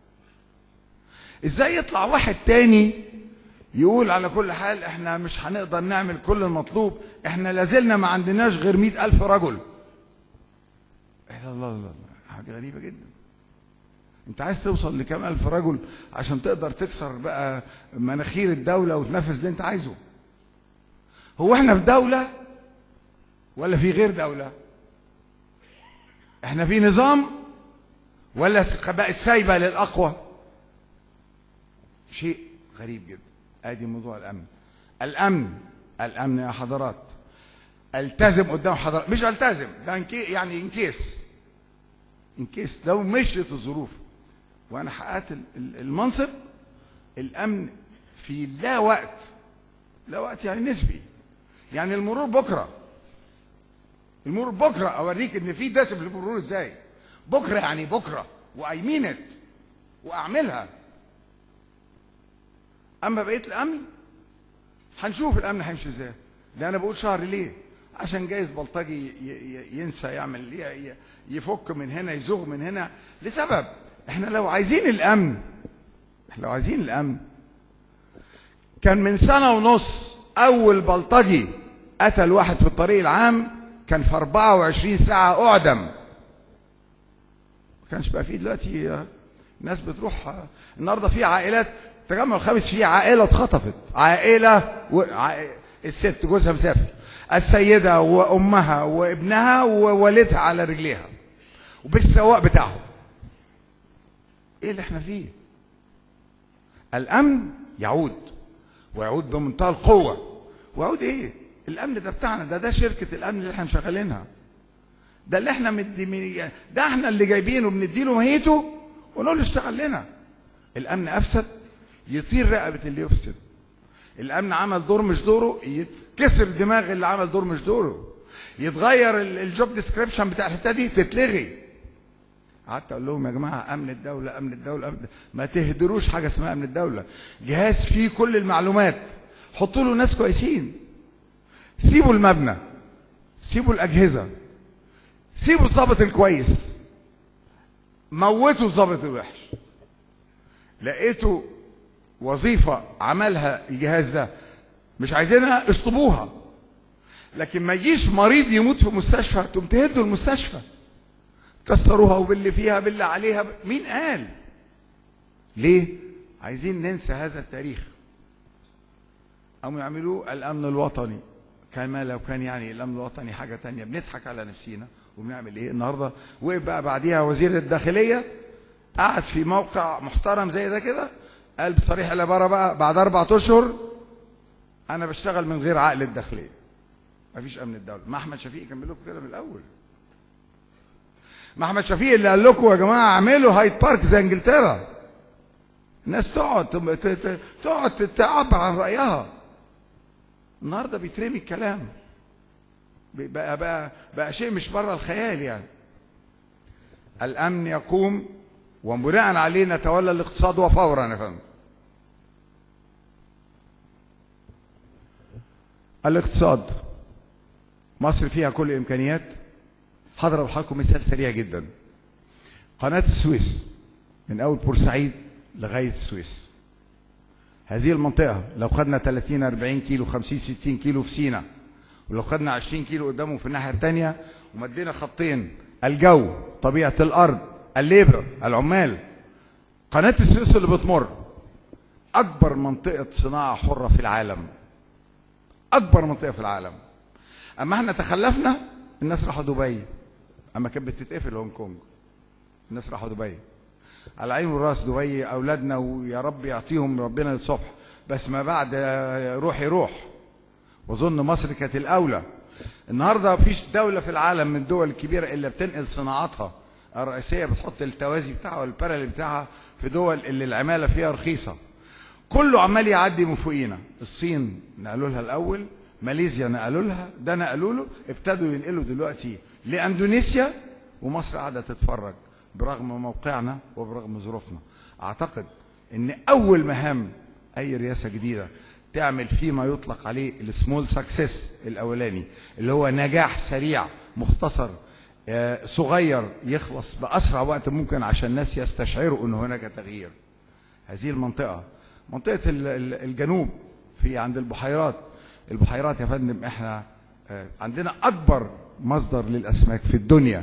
ازاي يطلع واحد تاني يقول على كل حال احنا مش هنقدر نعمل كل المطلوب احنا لازلنا ما عندناش غير مئة ألف رجل الله الله الله حاجة غريبة جدا انت عايز توصل لكام ألف رجل عشان تقدر تكسر بقى مناخير الدولة وتنفذ اللي انت عايزه هو احنا في دولة ولا في غير دولة احنا في نظام ولا بقت سايبة للأقوى شيء غريب جدا ادي موضوع الامن الامن الامن يا حضرات التزم قدام حضرات مش التزم ده انكي يعني انكيس انكيس لو مشيت الظروف وانا حققت المنصب الامن في لا وقت لا وقت يعني نسبي يعني المرور بكره المرور بكره اوريك ان في دسم للمرور ازاي بكره يعني بكره وايمينت واعملها اما بقيه الامن هنشوف الامن هيمشي ازاي ده انا بقول شهر ليه عشان جايز بلطجي ينسى يعمل يفك من هنا يزوغ من هنا لسبب احنا لو عايزين الامن احنا لو عايزين الامن كان من سنه ونص اول بلطجي قتل واحد في الطريق العام كان في 24 ساعه اعدم ما كانش بقى فيه دلوقتي ناس بتروح النهارده في عائلات التجمع الخامس فيه عائله اتخطفت عائله و... ع... الست جوزها مسافر السيده وامها وابنها ووالدها على رجليها وبالسواق بتاعهم ايه اللي احنا فيه الامن يعود ويعود بمنتهى القوه ويعود ايه الامن ده بتاعنا ده ده شركه الامن اللي احنا مشغلينها ده اللي احنا مدي ده احنا اللي جايبينه بنديله مهيته ونقول له اشتغل لنا الامن افسد يطير رقبه اللي يفسد الامن عمل دور مش دوره يتكسر دماغ اللي عمل دور مش دوره يتغير الجوب ديسكريبشن بتاع الحته دي تتلغي قعدت اقول لهم يا جماعه امن الدوله امن الدوله أمن ما تهدروش حاجه اسمها امن الدوله جهاز فيه كل المعلومات حطوا له ناس كويسين سيبوا المبنى سيبوا الاجهزه سيبوا الضابط الكويس موتوا الضابط الوحش لقيته وظيفة عملها الجهاز ده مش عايزينها اشطبوها لكن ما يجيش مريض يموت في مستشفى تقوم تهدوا المستشفى كسروها وباللي فيها باللي عليها مين قال ليه عايزين ننسى هذا التاريخ أو يعملوه الأمن الوطني كما لو كان يعني الأمن الوطني حاجة تانية بنضحك على نفسينا وبنعمل إيه النهاردة وقف بقى بعديها وزير الداخلية قعد في موقع محترم زي ده كده قال بصريح العباره بقى بعد اربع اشهر انا بشتغل من غير عقل الداخليه مفيش امن الدوله ما احمد شفيق كان بيقول لكم كده من الاول ما احمد شفيق اللي قال لكم يا جماعه اعملوا هايد بارك زي انجلترا الناس تقعد تقعد تعبر عن رايها النهارده بيترمي الكلام بقى بقى بقى شيء مش بره الخيال يعني الامن يقوم وبناء عليه نتولى الاقتصاد وفورا يا فندم الاقتصاد مصر فيها كل الامكانيات هضرب لحضراتكم مثال سريع جدا قناه السويس من اول بورسعيد لغايه السويس هذه المنطقه لو خدنا 30 40 كيلو 50 60 كيلو في سينا ولو خدنا 20 كيلو قدامه في الناحيه الثانيه ومدينا خطين الجو طبيعه الارض الليبر العمال قناة السويس اللي بتمر أكبر منطقة صناعة حرة في العالم أكبر منطقة في العالم أما احنا تخلفنا الناس راحوا دبي أما كانت بتتقفل هونج كونج الناس راحوا دبي على عين والراس دبي أولادنا ويا رب يعطيهم ربنا للصبح بس ما بعد روح يروح وأظن مصر كانت الأولى النهارده مفيش دولة في العالم من الدول الكبيرة إلا بتنقل صناعاتها الرئيسيه بتحط التوازي بتاعها والبارل بتاعها في دول اللي العماله فيها رخيصه كله عمال يعدي من فوقينا الصين نقلوا لها الاول ماليزيا نقلوا لها ده نقلوا له ابتدوا ينقلوا دلوقتي لاندونيسيا ومصر قاعده تتفرج برغم موقعنا وبرغم ظروفنا اعتقد ان اول مهام اي رئاسه جديده تعمل فيه ما يطلق عليه السمول سكسس الاولاني اللي هو نجاح سريع مختصر آه، صغير يخلص باسرع وقت ممكن عشان الناس يستشعروا ان هناك تغيير هذه المنطقه منطقه ال- ال- الجنوب في عند البحيرات البحيرات يا فندم احنا آه، عندنا اكبر مصدر للاسماك في الدنيا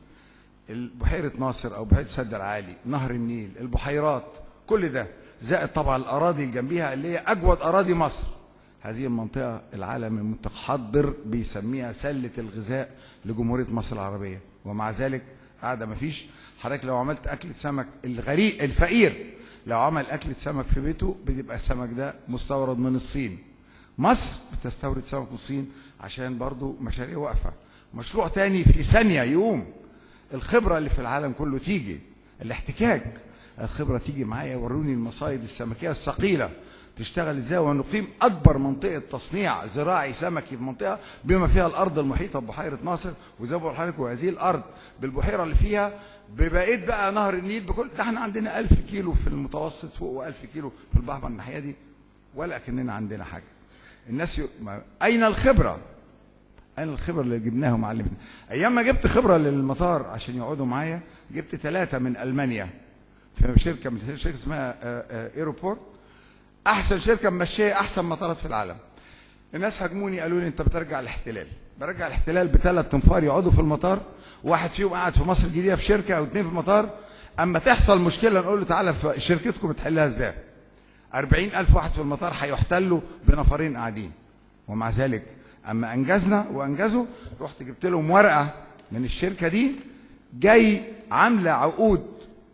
بحيرة ناصر أو بحيرة سد العالي نهر النيل البحيرات كل ده زائد طبعا الأراضي اللي جنبيها اللي هي أجود أراضي مصر هذه المنطقة العالم المتحضر بيسميها سلة الغذاء لجمهورية مصر العربية ومع ذلك قاعدة مفيش حضرتك لو عملت أكلة سمك الغريق الفقير لو عمل أكلة سمك في بيته بيبقى السمك ده مستورد من الصين مصر بتستورد سمك من الصين عشان برضو مشاريع واقفة مشروع تاني في ثانية يقوم الخبرة اللي في العالم كله تيجي الاحتكاك الخبرة تيجي معايا وروني المصايد السمكية الثقيلة تشتغل ازاي ونقيم اكبر منطقة تصنيع زراعي سمكي في منطقة بما فيها الارض المحيطة ببحيرة ناصر وزي ما بقول لحضرتك وهذه الارض بالبحيرة اللي فيها ببقيت بقى نهر النيل بكل ده احنا عندنا 1000 كيلو في المتوسط فوق و1000 كيلو في البحر الناحية دي ولا كأننا عندنا حاجة الناس ي... ما... اين الخبرة انا الخبره اللي جبناها ومعلمتنا ايام ما جبت خبره للمطار عشان يقعدوا معايا جبت ثلاثه من المانيا في شركه من شركه اسمها آه، آه، ايروبورت احسن شركه ممشيه احسن مطارات في العالم الناس هاجموني قالوا لي انت بترجع الاحتلال برجع الاحتلال بثلاث تنفار يقعدوا في المطار واحد فيهم قاعد في مصر الجديده في شركه او اثنين في المطار اما تحصل مشكله نقول له تعالى في شركتكم بتحلها ازاي أربعين ألف واحد في المطار هيحتلوا بنفرين قاعدين ومع ذلك أما أنجزنا وأنجزوا رحت جبت لهم ورقة من الشركة دي جاي عاملة عقود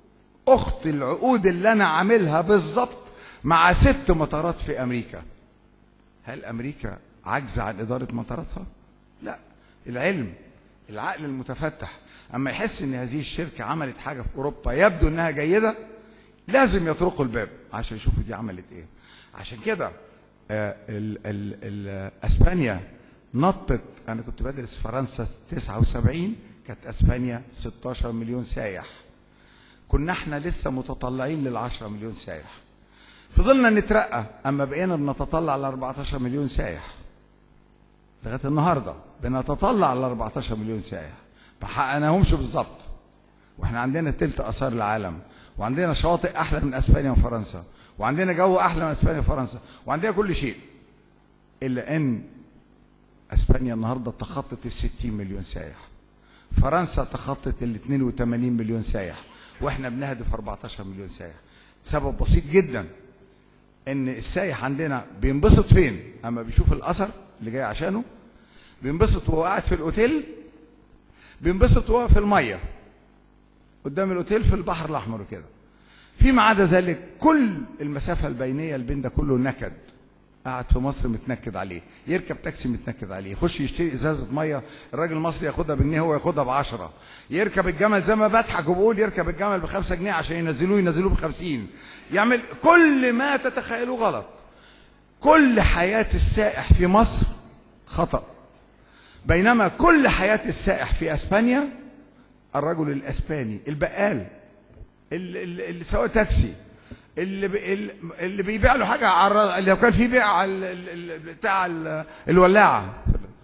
أخت العقود اللي أنا عاملها بالظبط مع ست مطارات في أمريكا هل أمريكا عاجزة عن إدارة مطاراتها؟ لا العلم العقل المتفتح أما يحس إن هذه الشركة عملت حاجة في أوروبا يبدو إنها جيدة لازم يطرقوا الباب عشان يشوفوا دي عملت إيه عشان كده آه، ال ال ال اسبانيا نطت انا كنت بدرس في فرنسا 79 كانت اسبانيا 16 مليون سايح كنا احنا لسه متطلعين لل 10 مليون سايح فضلنا نترقى اما بقينا بنتطلع ل 14 مليون سايح لغايه النهارده بنتطلع ل 14 مليون سايح ما حققناهمش بالظبط واحنا عندنا تلت اثار العالم وعندنا شواطئ احلى من اسبانيا وفرنسا وعندنا جو احلى من اسبانيا وفرنسا وعندنا كل شيء الا ان اسبانيا النهارده تخطت ال 60 مليون سائح فرنسا تخطت ال 82 مليون سائح واحنا بنهدف 14 مليون سائح سبب بسيط جدا ان السائح عندنا بينبسط فين اما بيشوف الاثر اللي جاي عشانه بينبسط وهو قاعد في الاوتيل بينبسط وهو في الميه قدام الاوتيل في البحر الاحمر وكده فيما عدا ذلك كل المسافه البينيه اللي بين ده كله نكد قاعد في مصر متنكد عليه يركب تاكسي متنكد عليه يخش يشتري ازازه ميه الراجل المصري ياخدها بجنيه هو ياخدها بعشرة يركب الجمل زي ما بضحك وبقول يركب الجمل بخمسة جنيه عشان ينزلوه ينزلوه بخمسين يعمل كل ما تتخيلوه غلط كل حياة السائح في مصر خطأ بينما كل حياة السائح في اسبانيا الرجل الاسباني البقال اللي, اللي سواق تاكسي اللي بي اللي بيبيع له حاجه على اللي لو كان في بيع على ال- ال- بتاع ال- الولاعه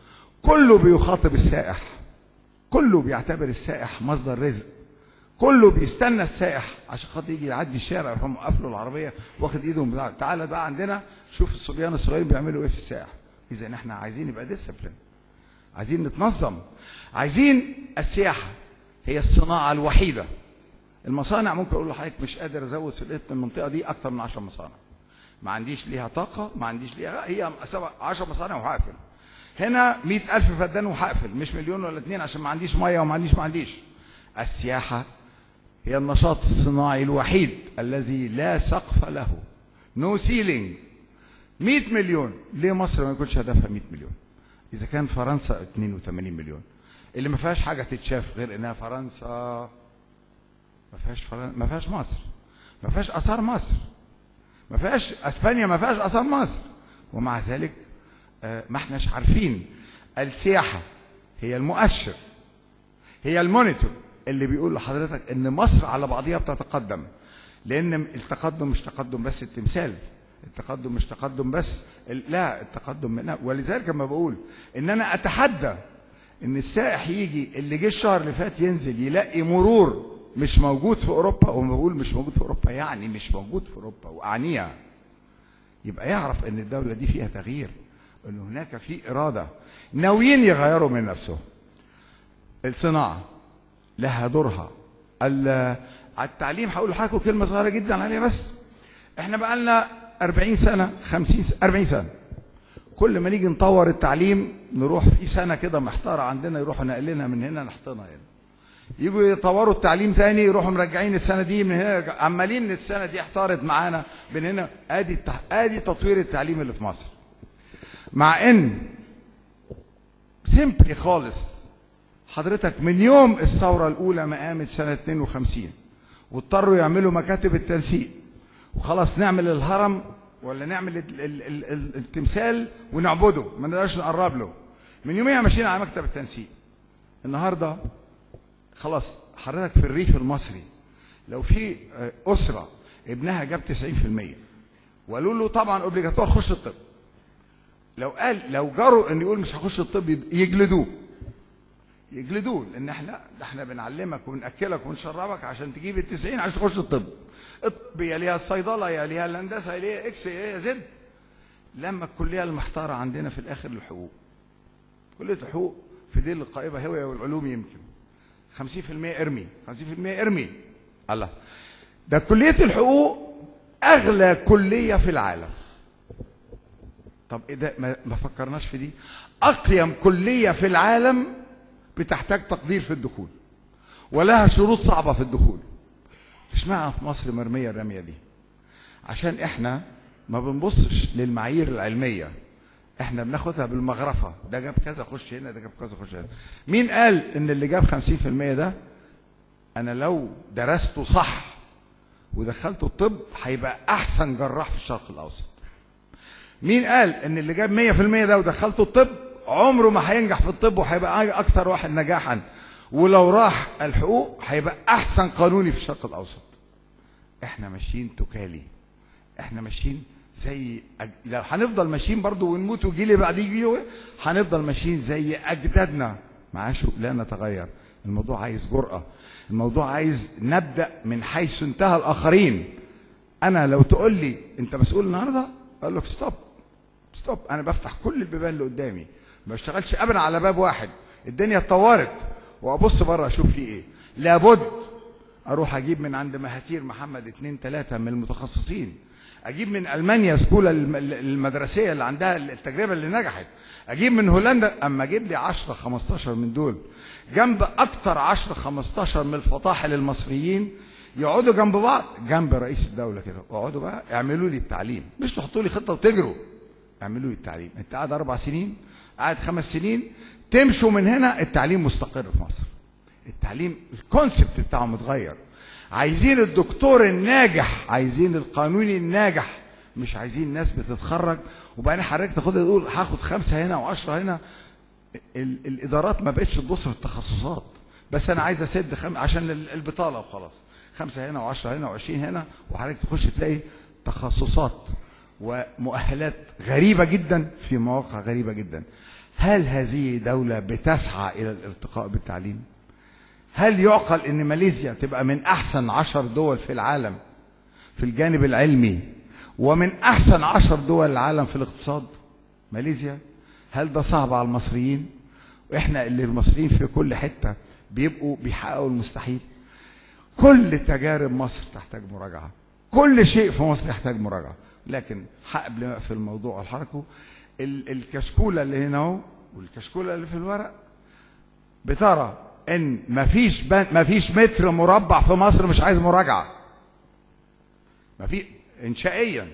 كله بيخاطب السائح كله بيعتبر السائح مصدر رزق كله بيستنى السائح عشان خاطر يجي يعدي الشارع يروح موقف له العربيه واخد ايده من بتاع تعالى بقى عندنا شوف الصبيان الصغيرين بيعملوا ايه في السائح اذا احنا عايزين يبقى ديسيبلين عايزين نتنظم عايزين السياحه هي الصناعه الوحيده المصانع ممكن اقول لحضرتك مش قادر ازود في الإيه- المنطقه دي اكتر من 10 مصانع ما عنديش ليها طاقه ما عنديش ليها هي 10 مصانع وهقفل هنا 100000 فدان وهقفل مش مليون ولا اتنين عشان ما عنديش ميه وما عنديش ما عنديش السياحه هي النشاط الصناعي الوحيد الذي لا سقف له نو سيلينج 100 مليون ليه مصر ما يكونش هدفها 100 مليون اذا كان فرنسا 82 مليون اللي ما فيهاش حاجه تتشاف غير انها فرنسا ما فيهاش فرن... ما فيهاش مصر ما فيهاش اثار مصر ما فيهاش اسبانيا ما فيهاش اثار مصر ومع ذلك آه، ما احناش عارفين السياحة هي المؤشر هي المونيتور اللي بيقول لحضرتك ان مصر على بعضها بتتقدم لان التقدم مش تقدم بس التمثال التقدم مش تقدم بس ال- لا التقدم من ولذلك لما بقول ان انا اتحدى ان السائح يجي اللي جه الشهر اللي فات ينزل يلاقي مرور مش موجود في اوروبا وما بقول مش موجود في اوروبا يعني مش موجود في اوروبا واعنيها يبقى يعرف ان الدوله دي فيها تغيير ان هناك في اراده ناويين يغيروا من نفسهم الصناعه لها دورها ال- على التعليم هقول لحضراتكم كلمه صغيره جدا عليها بس احنا بقى لنا 40 سنه 50 سنة 40 سنه كل ما نيجي نطور التعليم نروح في سنه كده محتاره عندنا يروحوا نقلنا من هنا نحطنا هنا يجوا يطوروا التعليم تاني يروحوا مرجعين السنه دي من هنا عمالين السنه دي احتارت معانا من هنا ادي التح... ادي تطوير التعليم اللي في مصر مع ان سيمبلي خالص حضرتك من يوم الثوره الاولى ما قامت سنه 52 واضطروا يعملوا مكاتب التنسيق وخلاص نعمل الهرم ولا نعمل ال ال ال ال التمثال ونعبده ما نقدرش نقرب له من يوميها ماشيين على مكتب التنسيق النهارده خلاص حضرتك في الريف المصري لو في آه، اسره ابنها جاب 90% وقالوا له طبعا اوبليجاتوار خش الطب لو قال لو جروا ان يقول مش هخش الطب يد- يجلدوه يجلدوه لان احنا ده احنا بنعلمك وبناكلك ونشربك عشان تجيب ال 90 عشان تخش الطب الطب يا ليها الصيدله يا ليها الهندسه يا ليها اكس يا ليها زد لما الكليه المحتاره عندنا في الاخر الحقوق كليه الحقوق في ديل القائمه هويه والعلوم يمكن 50% ارمي 50% ارمي الله ده كليه الحقوق اغلى كليه في العالم طب ايه ده ما, ما فكرناش في دي اقيم كليه في العالم بتحتاج تقدير في الدخول ولها شروط صعبه في الدخول اشمعنى في مصر مرميه الرميه دي عشان احنا ما بنبصش للمعايير العلميه احنا بناخدها بالمغرفه ده جاب كذا خش هنا ده جاب كذا خش هنا مين قال ان اللي جاب 50% ده انا لو درسته صح ودخلته الطب هيبقى احسن جراح في الشرق الاوسط مين قال ان اللي جاب 100% ده ودخلته الطب عمره ما هينجح في الطب وهيبقى اكثر واحد نجاحا ولو راح الحقوق هيبقى احسن قانوني في الشرق الاوسط احنا ماشيين تكالي احنا ماشيين زي أج... لو هنفضل ماشيين برضو ونموت ويجي لي بعد يجي هنفضل ماشيين زي اجدادنا معاش لا نتغير الموضوع عايز جرأة الموضوع عايز نبدأ من حيث انتهى الآخرين أنا لو تقول لي أنت مسؤول النهاردة أقول لك ستوب ستوب أنا بفتح كل البيبان اللي قدامي ما بشتغلش أبدا على باب واحد الدنيا اتطورت وأبص بره أشوف فيه إيه لابد أروح أجيب من عند مهاتير محمد اتنين تلاتة من المتخصصين اجيب من المانيا سكولا الم- المدرسيه اللي عندها التجربه اللي نجحت اجيب من هولندا اما اجيب لي 10 15 من دول جنب اكتر 10 15 من الفطاحل المصريين يقعدوا جنب بعض جنب رئيس الدوله كده اقعدوا بقى اعملوا لي التعليم مش تحطوا لي خطه وتجروا اعملوا لي التعليم انت قاعد اربع سنين قاعد خمس سنين تمشوا من هنا التعليم مستقر في مصر التعليم الكونسبت بتاعه متغير عايزين الدكتور الناجح عايزين القانوني الناجح مش عايزين ناس بتتخرج وبعدين حضرتك تاخدها تقول هاخد خمسه هنا وعشرة هنا ال- الادارات ما بقتش تبص في التخصصات بس انا عايز اسد خم... عشان ال- البطاله وخلاص خمسه هنا وعشرة هنا وعشرين هنا وحضرتك تخش تلاقي تخصصات ومؤهلات غريبه جدا في مواقع غريبه جدا هل هذه دوله بتسعى الى الارتقاء بالتعليم؟ هل يعقل ان ماليزيا تبقى من احسن عشر دول في العالم في الجانب العلمي ومن احسن عشر دول العالم في الاقتصاد ماليزيا هل ده صعب على المصريين واحنا اللي المصريين في كل حته بيبقوا بيحققوا المستحيل كل تجارب مصر تحتاج مراجعه كل شيء في مصر يحتاج مراجعه لكن قبل ما اقفل الموضوع والحركه ال- الكشكوله اللي هنا اهو والكشكوله اللي في الورق بترى ان مفيش ب... مفيش متر مربع في مصر مش عايز مراجعه مفي انشائيا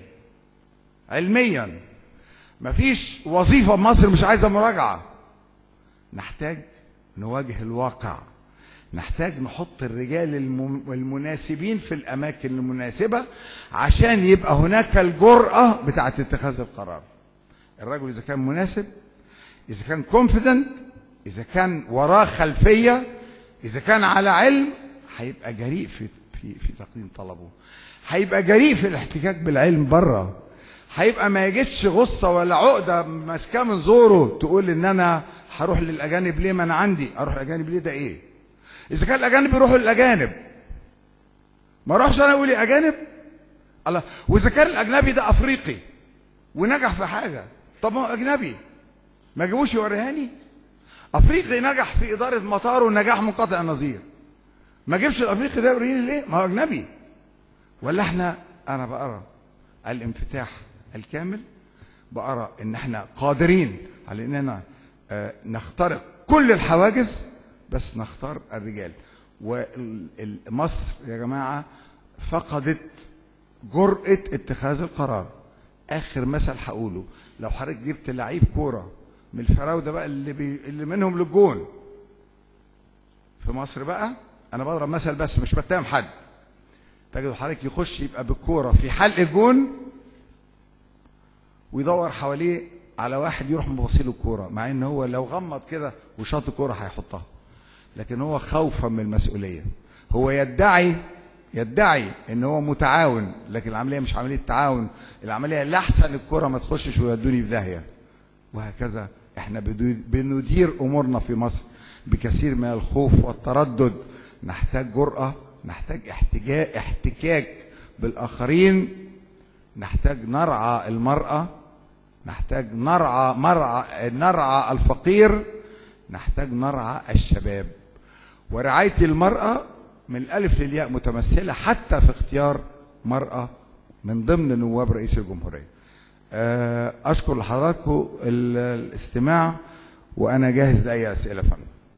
علميا مفيش وظيفه في مصر مش عايزه مراجعه نحتاج نواجه الواقع نحتاج نحط الرجال الم- المناسبين في الاماكن المناسبه عشان يبقى هناك الجراه بتاعه اتخاذ القرار الرجل اذا كان مناسب اذا كان كونفيدنت اذا كان وراه خلفيه اذا كان على علم هيبقى جريء في في في تقديم طلبه هيبقى جريء في الاحتكاك بالعلم بره هيبقى ما يجدش غصه ولا عقده ماسكاه من زوره تقول ان انا هروح للاجانب ليه ما انا عندي اروح الاجانب ليه ده ايه اذا كان الاجانب يروحوا للاجانب ما اروحش انا اقول يا اجانب الله واذا كان الاجنبي ده افريقي ونجح في حاجه طب ما هو اجنبي ما جابوش يوريهاني افريقي نجح في اداره مطاره نجاح منقطع النظير ما جابش الافريقي ده يوريني ليه ما هو اجنبي ولا احنا انا بقرا الانفتاح الكامل بقرا ان احنا قادرين على اننا آه، نخترق كل الحواجز بس نختار الرجال ومصر يا جماعه فقدت جرأة اتخاذ القرار اخر مثل هقوله لو حضرتك جبت لعيب كوره من الفراوده بقى اللي بي... اللي منهم للجون في مصر بقى انا بضرب مثل بس مش بتهم حد تجد حضرتك يخش يبقى بالكوره في حلق الجون ويدور حواليه على واحد يروح مبصيله الكوره مع ان هو لو غمض كده وشاط الكوره هيحطها لكن هو خوفا من المسؤوليه هو يدعي يدعي ان هو متعاون لكن العمليه مش عمليه تعاون العمليه لاحسن الكره ما تخشش ويودوني في داهيه وهكذا احنا بدو- بندير امورنا في مصر بكثير من الخوف والتردد نحتاج جرأة نحتاج احتجاج احتكاك بالاخرين نحتاج نرعى المرأة نحتاج نرعى مرعى نرعى الفقير نحتاج نرعى الشباب ورعاية المرأة من الألف للياء متمثلة حتى في اختيار مرأة من ضمن نواب رئيس الجمهورية آه، أشكر لحضراتكم ال- الاستماع وأنا جاهز لأي أسئلة فندم